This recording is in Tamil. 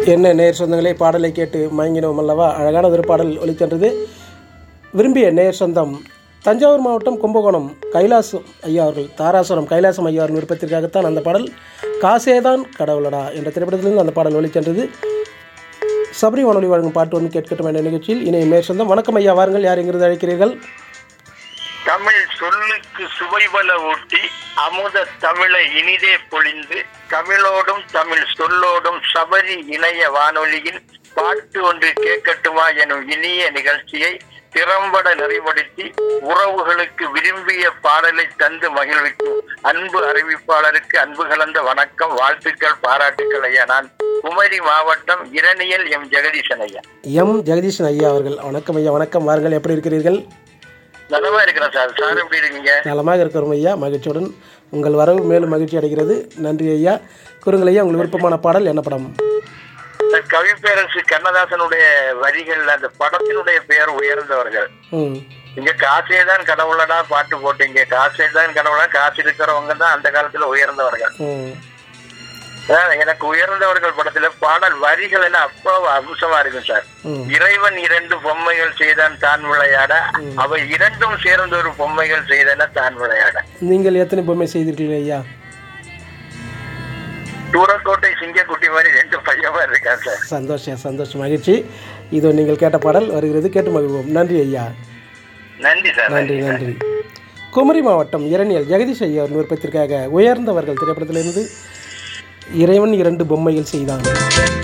என்ன நேர் சொந்தங்களே பாடலை கேட்டு மயங்கினோம் அல்லவா அழகான ஒரு பாடல் ஒலிச்சென்றது விரும்பிய நேர் சொந்தம் தஞ்சாவூர் மாவட்டம் கும்பகோணம் கைலாசம் ஐயா அவர்கள் தாராசுரம் கைலாசம் ஐயா அவர்கள் விருப்பத்திற்காகத்தான் அந்த பாடல் காசேதான் கடவுளடா என்ற திரைப்படத்திலிருந்து அந்த பாடல் ஒலிச்சென்றது சபரி வானொலி வழங்கும் பாட்டு ஒன்று கேட்கட்டும் என்ற நிகழ்ச்சியில் இணைய மேற் சொந்தம் வணக்கம் ஐயா வாருங்கள் யார் எங்கிருந்து அழைக்கிறீர்கள் தமிழ் சொல்லுக்கு சுவைபல ஊட்டி அமுத தமிழை இனிதே பொழிந்து தமிழோடும் தமிழ் சொல்லோடும் சபரி இணைய வானொலியில் பாட்டு ஒன்று கேட்கட்டுமா எனும் இனிய நிகழ்ச்சியை திறம்பட நிறைவுபடுத்தி உறவுகளுக்கு விரும்பிய பாடலை தந்து மகிழ்விக்கும் அன்பு அறிவிப்பாளருக்கு அன்பு கலந்த வணக்கம் வாழ்த்துக்கள் பாராட்டுக்கள் ஐயா நான் குமரி மாவட்டம் இரணியல் எம் ஜெகதீசன் ஐயா எம் ஜெகதீஷன் ஐயா அவர்கள் வணக்கம் ஐயா வணக்கம் வாருங்கள் எப்படி இருக்கிறீர்கள் நலமா இருக்கிறேன் சார் சார் எப்படி இருக்கீங்க நலமாக இருக்கிறோம் ஐயா மகிழ்ச்சியுடன் உங்கள் வரவு மேலும் மகிழ்ச்சி அடைகிறது நன்றி ஐயா கூறுங்கள் ஐயா உங்கள் விருப்பமான பாடல் என்ன படம் சார், கவிப்பேரரசு கண்ணதாசனுடைய வரிகள் அந்த படத்தினுடைய பெயர் உயர்ந்தவர்கள் ம் இங்க காசே தான் கடவுளடா பாட்டு போட்டீங்க காசே தான் கடவுளா காசு இருக்கிறவங்க தான் அந்த காலத்துல உயர்ந்தவர்கள் ம் அதான் எனக்கு உயர்ந்தவர்கள் படத்துல பாடல் வரிகள் எல்லாம் அவ்வளவு அம்சமா இருக்கும் சார் ம் இறைவன் இரண்டு பொம்மைகள் செய்தான் தான் விளையாட அவை இரண்டும் சேர்ந்து ஒரு பொம்மைகள் செய்தன தான் விளையாட நீங்கள் எத்தனை பொம்மை செய்திருக்கீங்க ஐயா தூரக்கோட்டை சிங்கக்குட்டி மாதிரி ரெண்டு பையமா இருக்கான் சார் சந்தோஷம் சந்தோஷம் மகிழ்ச்சி இதோ நீங்கள் கேட்ட பாடல் வருகிறது கேட்டு மகிழ்வோம் நன்றி ஐயா நன்றி சார் நன்றி நன்றி குமரி மாவட்டம் இரணியல் ஜெகதீஷ் ஐயா அவர் விருப்பத்திற்காக உயர்ந்தவர்கள் திரைப்படத்திலிருந்து இறைவன் இரண்டு பொம்மைகள் செய்தான்